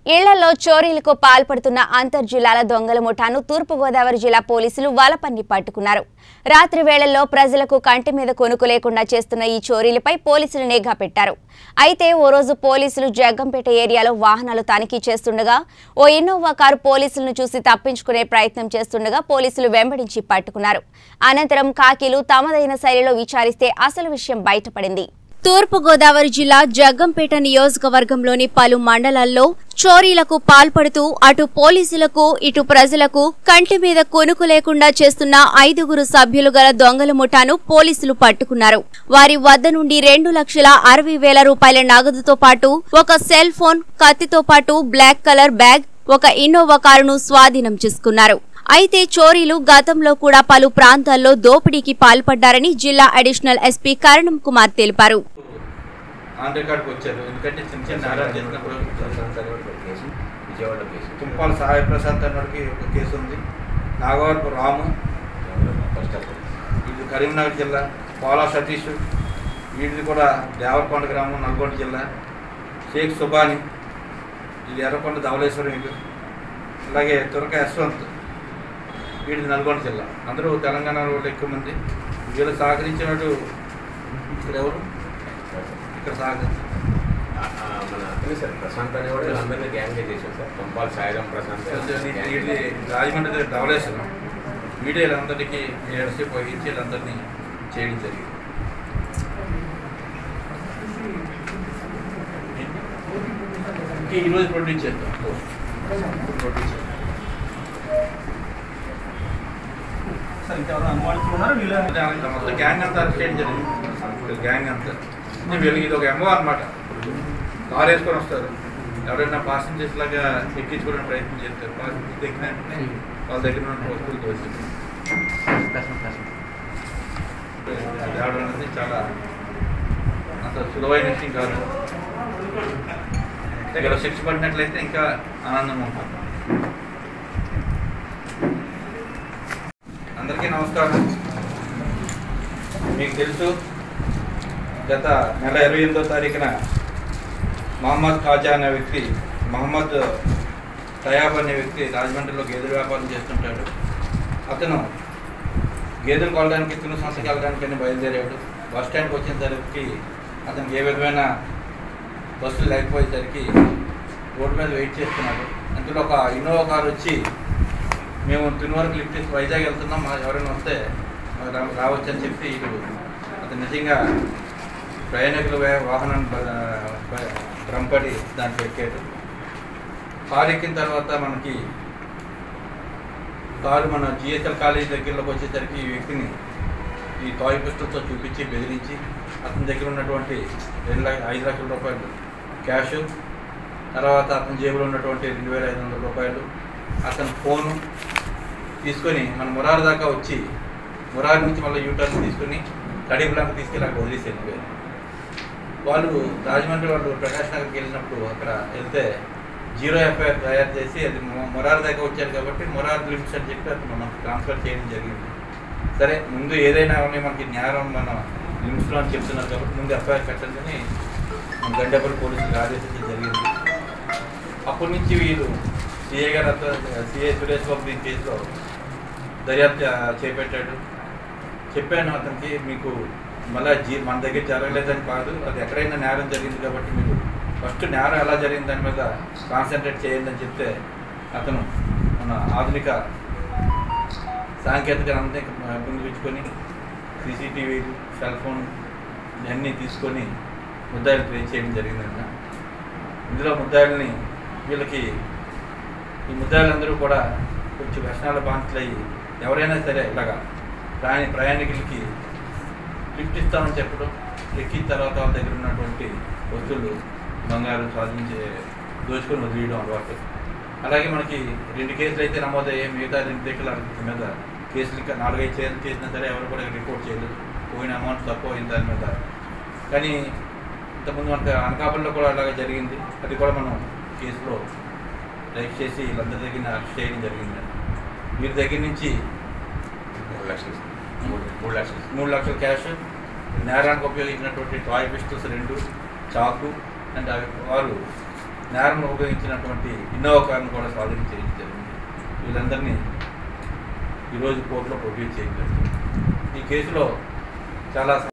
ఇళ్లలో చోరీలకు పాల్పడుతున్న అంతర్ జిల్లాల దొంగల ముఠాను తూర్పుగోదావరి జిల్లా పోలీసులు వలపన్ని పట్టుకున్నారు రాత్రి వేళల్లో ప్రజలకు కంటి మీద కొనుకు లేకుండా చేస్తున్న ఈ చోరీలపై పోలీసులు నిఘా పెట్టారు అయితే ఓ రోజు పోలీసులు జగ్గంపేట ఏరియాలో వాహనాలు తనిఖీ చేస్తుండగా ఓ ఇన్నోవా కారు పోలీసులను చూసి తప్పించుకునే ప్రయత్నం చేస్తుండగా పోలీసులు వెంబడించి పట్టుకున్నారు అనంతరం కాకీలు తమదైన శైలిలో విచారిస్తే అసలు విషయం బయటపడింది తూర్పుగోదావరి జిల్లా జగ్గంపేట నియోజకవర్గంలోని పలు మండలాల్లో చోరీలకు పాల్పడుతూ అటు పోలీసులకు ఇటు ప్రజలకు కంటి మీద కొనుకు లేకుండా చేస్తున్న ఐదుగురు సభ్యులు గల దొంగల ముఠాను పోలీసులు పట్టుకున్నారు వారి వద్ద నుండి రెండు లక్షల అరవై వేల రూపాయల నగదుతో పాటు ఒక సెల్ ఫోన్ కత్తితో పాటు బ్లాక్ కలర్ బ్యాగ్ ఒక ఇన్నోవా కారును స్వాధీనం చేసుకున్నారు అయితే చోరీలు గతంలో కూడా పలు ప్రాంతాల్లో దోపిడీకి పాల్పడ్డారని జిల్లా అడిషనల్ ఎస్పీ కరణం కుమార్ తెలిపారు ఆన్ రికార్డ్కి వచ్చారు ఎందుకంటే చిన్న చిన్న నేరాలు చేసినప్పుడు కేసు విజయవాడ కేసు తుంపాల సాయి ప్రశాంత్ అన్నడికి ఒక కేసు ఉంది నాగవరపు రాము ఫస్ట్ ఆఫ్ ఇది కరీంనగర్ జిల్లా పోలా సతీష్ వీటిది కూడా దేవరకొండ గ్రామం నల్గొండ జిల్లా షేక్ సుబాని ఇది ఎర్రకొండ ధవళేశ్వరం ఇది అలాగే తురక యశ్వంత్ వీటిది నల్గొండ జిల్లా అందరూ తెలంగాణ వాళ్ళు ఎక్కువ మంది వీళ్ళు సహకరించినట్టు ఇక్కడ ఎవరు ఇక్కడ సహకరించి మన అతనే సార్ ప్రశాంత్ అనే కూడా అందరినీ గ్యాంగ్ చేశారు సార్ కంపాల్ సాయిరాం ప్రశాంత్ వీళ్ళు రాజమండ్రి దగ్గర ధవళేశ్వరం మీడియాలందరికీ లీడర్షిప్ వహించి వీళ్ళందరినీ చేయడం జరిగింది ఇంకా ఈరోజు ప్రొడ్యూస్ చేద్దాం ప్రొడ్యూస్ చేద్దాం సార్ ఇంకెవరు అనుమానిస్తున్నారు వీళ్ళ దానికి మొత్తం గ్యాంగ్ అంతా అరెస్ట్ చేయడం జరిగింది గ్యాంగ్ అంతా ఇది వీళ్ళకి ఇది ఒక ఎంఓ అనమాట కార్ వేసుకొని వస్తారు ఎవరైనా పాసింజర్స్ లాగా ఎక్కించుకోవడానికి ప్రయత్నం చేస్తారు పాసింజర్స్ ఎక్కిన వెంటనే వాళ్ళ దగ్గర ఉన్న వస్తువులు దోసి తేవడం అనేది చాలా అంత సులువైన విషయం కాదు దగ్గర శిక్ష పడినట్లయితే ఇంకా ఆనందంగా ఉంటుంది అందరికీ నమస్కారం మీకు తెలుసు గత నెల ఇరవై ఎనిమిదో తారీఖున మహమ్మద్ ఖాజా అనే వ్యక్తి మహమ్మద్ తయాబ్ అనే వ్యక్తి రాజమండ్రిలో గేదెల వ్యాపారం చేస్తుంటాడు అతను గేదెలు కొనడానికి తిను సంస్థకి వెళ్ళడానికి అని బయలుదేరాడు బస్ స్టాండ్కి వచ్చేసరికి అతనికి ఏ విధమైన బస్సులు లేకపోయేసరికి రోడ్డు మీద వెయిట్ చేస్తున్నాడు అందులో ఒక ఇన్నోవా కార్ వచ్చి మేము తిరువరకు లిఫ్ట్ చేసి వైజాగ్ వెళ్తున్నాం మా ఎవరైనా వస్తే మాకు రా- రావచ్చు అని చెప్పి ఇటు అతను నిజంగా ప్రయాణికుల వే- వాహనాన్ని బ- బ- భ్రమపడి దాంట్లో ఎక్కాడు కారు ఎక్కిన తర్వాత మనకి కారు మన జిఎస్ఎల్ కాలేజ్ దగ్గరలోకి వచ్చేసరికి ఈ వ్యక్తిని ఈ టాయ్ పిస్టల్తో చూపించి బెదిరించి అతని దగ్గర ఉన్నటువంటి రెండు లక్ష ఐదు లక్షల రూపాయలు క్యాష్ తర్వాత అతని జేబులో ఉన్నటువంటి రెండు వేల ఐదు వందల రూపాయలు అతని ఫోను తీసుకొని మన మురారు దాకా వచ్చి మురారు నుంచి మళ్ళీ యూటర్న్ తీసుకొని కడి బ్లాంక్ తీసుకెళ్ళి అక్కడ వదిలేసి వెళ్ళిపోయారు వాళ్ళు రాజమండ్రి వాళ్ళు ప్రకాష్ నగర్కి వెళ్ళినప్పుడు అక్కడ వెళ్తే జీరో ఎఫ్ఐఆర్ తయారు చేసి అది మొ- మొరారు దాకా వచ్చారు కాబట్టి మొరారు లిమిట్స్ అని చెప్పి అతను మనకు ట్రాన్స్ఫర్ చేయడం జరిగింది సరే ముందు ఏదైనా ఉన్నాయి మనకి న్యాయం మన లిమిట్స్లో అని చెప్తున్నారు కాబట్టి ముందు ఎఫ్ఐఆర్ కట్టండి మన గండేపల్లి పోలీసులకు ఆదేశించడం జరిగింది అప్పటి నుంచి వీళ్ళు సిఏ గారు అంతా సిఏ సురేష్ బాబు దీని కేసులో దర్యాప్తు చే- చేపట్టాడు చెప్పాను అతనికి మీకు మళ్ళీ జీ మన దగ్గర జరగలేదని కాదు అది ఎక్కడైనా నేరం జరిగింది కాబట్టి మీరు ఫస్ట్ నేరం ఎలా జరిగింది దాని మీద కాన్సన్ట్రేట్ చేయండి అని చెప్తే అతను మన ఆధునిక సాంకేతిక పొందిపించుకొని సీసీటీవీలు సెల్ ఫోన్ ఇవన్నీ తీసుకొని ముద్దాయిలు ట్రేస్ చేయడం జరిగిందన్న ఇందులో ముద్దాయిల్ని వీళ్ళకి ఈ ముద్దాయిలందరూ కూడా కొంచెం వ్యసనాల బాధితులు అయ్యి ఎవరైనా సరే ఇలాగా ప్రయాణి ప్రయాణికులకి లిఫ్ట్ ఇస్తామని చెప్పడం ఎక్కిన తర్వాత వాళ్ళ దగ్గర ఉన్నటువంటి వస్తువులు బంగారు సాధించే దోచుకొని వదిలేయడం అలవాటు అలాగే మనకి రెండు కేసులు అయితే నమోదయ్యాయి మిగతా రెండు దగ్గర మీద కేసులు ఇంకా నాలుగైదు కేసులు చేసినా సరే ఎవరు కూడా రిపోర్ట్ చేయలేదు పోయిన అమౌంట్ తక్కువ అయిన దాని మీద కానీ ఇంతకుముందు మనకి అనకాపల్లిలో కూడా అలాగే జరిగింది అది కూడా మనం కేసులో రైట్ చేసి వీళ్ళందరి దగ్గర అరెస్ట్ చేయడం జరిగింది వీరి దగ్గర నుంచి మూడు లక్షలు మూడు మూడు లక్షలు మూడు లక్షల క్యాష్ నేరానికి ఉపయోగించినటువంటి టాయ్ పిస్టల్స్ రెండు చాకు అండ్ అవి వారు నేరం ఉపయోగించినటువంటి ఇన్నోవా కార్ను కూడా స్వాధీనం చేయడం జరిగింది వీళ్ళందరినీ ఈరోజు కోర్టులో ప్రొడ్యూస్ చేయడం జరిగింది ఈ కేసులో చాలా